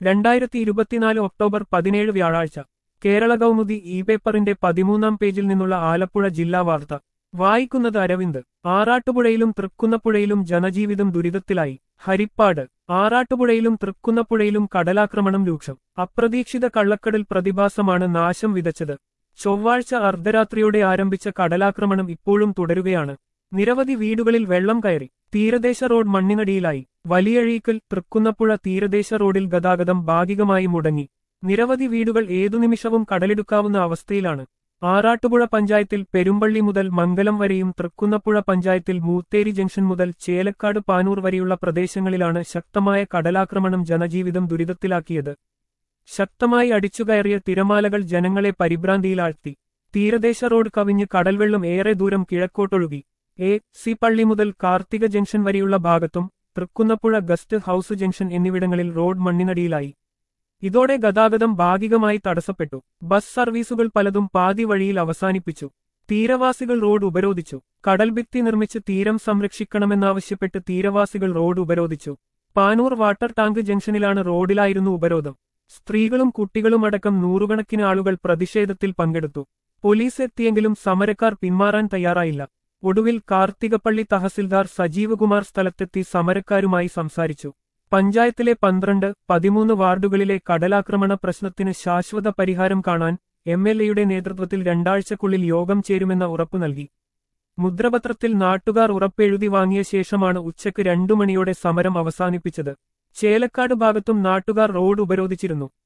രണ്ടായിരത്തി ഇരുപത്തിനാല് ഒക്ടോബർ പതിനേഴ് വ്യാഴാഴ്ച കേരള കൗമുദി ഇ പേപ്പറിന്റെ പതിമൂന്നാം പേജിൽ നിന്നുള്ള ആലപ്പുഴ ജില്ലാ വാർത്ത വായിക്കുന്നത് അരവിന്ദ് ആറാട്ടുപുഴയിലും തൃക്കുന്നപ്പുഴയിലും ജനജീവിതം ദുരിതത്തിലായി ഹരിപ്പാട് ആറാട്ടുപുഴയിലും തൃക്കുന്നപ്പുഴയിലും കടലാക്രമണം രൂക്ഷം അപ്രതീക്ഷിത കള്ളക്കടൽ പ്രതിഭാസമാണ് നാശം വിതച്ചത് ചൊവ്വാഴ്ച അർദ്ധരാത്രിയോടെ ആരംഭിച്ച കടലാക്രമണം ഇപ്പോഴും തുടരുകയാണ് നിരവധി വീടുകളിൽ വെള്ളം കയറി തീരദേശ റോഡ് മണ്ണിനടിയിലായി വലിയഴീക്കൽ തൃക്കുന്നപ്പുഴ തീരദേശ റോഡിൽ ഗതാഗതം ഭാഗികമായി മുടങ്ങി നിരവധി വീടുകൾ ഏതു നിമിഷവും കടലെടുക്കാവുന്ന അവസ്ഥയിലാണ് ആറാട്ടുപുഴ പഞ്ചായത്തിൽ പെരുമ്പള്ളി മുതൽ മംഗലം വരെയും തൃക്കുന്നപ്പുഴ പഞ്ചായത്തിൽ മൂത്തേരി ജംഗ്ഷൻ മുതൽ ചേലക്കാട് പാനൂർ വരെയുള്ള പ്രദേശങ്ങളിലാണ് ശക്തമായ കടലാക്രമണം ജനജീവിതം ദുരിതത്തിലാക്കിയത് ശക്തമായി അടിച്ചുകയറിയ തിരമാലകൾ ജനങ്ങളെ പരിഭ്രാന്തിയിലാഴ്ത്തി തീരദേശ റോഡ് കവിഞ്ഞ് കടൽവെള്ളം ഏറെ ദൂരം കിഴക്കോട്ടൊഴുകി എ സി പള്ളി മുതൽ കാർത്തിക ജംഗ്ഷൻ വരെയുള്ള ഭാഗത്തും തൃക്കുന്നപ്പുഴ ഗസ്റ്റ് ഹൌസ് ജംഗ്ഷൻ എന്നിവിടങ്ങളിൽ റോഡ് മണ്ണിനടിയിലായി ഇതോടെ ഗതാഗതം ഭാഗികമായി തടസ്സപ്പെട്ടു ബസ് സർവീസുകൾ പലതും പാതി വഴിയിൽ അവസാനിപ്പിച്ചു തീരവാസികൾ റോഡ് ഉപരോധിച്ചു കടൽഭിത്തി നിർമ്മിച്ച് തീരം സംരക്ഷിക്കണമെന്നാവശ്യപ്പെട്ട് തീരവാസികൾ റോഡ് ഉപരോധിച്ചു പാനൂർ വാട്ടർ ടാങ്ക് ജംഗ്ഷനിലാണ് റോഡിലായിരുന്നു ഉപരോധം സ്ത്രീകളും കുട്ടികളും അടക്കം നൂറുകണക്കിന് ആളുകൾ പ്രതിഷേധത്തിൽ പങ്കെടുത്തു പോലീസ് എത്തിയെങ്കിലും സമരക്കാർ പിന്മാറാൻ തയ്യാറായില്ല ഒടുവിൽ കാർത്തികപ്പള്ളി തഹസിൽദാർ സജീവ് കുമാർ സ്ഥലത്തെത്തി സമരക്കാരുമായി സംസാരിച്ചു പഞ്ചായത്തിലെ പന്ത്രണ്ട് പതിമൂന്ന് വാർഡുകളിലെ കടലാക്രമണ പ്രശ്നത്തിന് ശാശ്വത പരിഹാരം കാണാൻ എം എൽ എയുടെ നേതൃത്വത്തിൽ രണ്ടാഴ്ചക്കുള്ളിൽ യോഗം ചേരുമെന്ന ഉറപ്പു നൽകി മുദ്രപത്രത്തിൽ നാട്ടുകാർ ഉറപ്പെഴുതി വാങ്ങിയ ശേഷമാണ് ഉച്ചയ്ക്ക് രണ്ടു മണിയോടെ സമരം അവസാനിപ്പിച്ചത് ചേലക്കാട് ഭാഗത്തും നാട്ടുകാർ റോഡ് ഉപരോധിച്ചിരുന്നു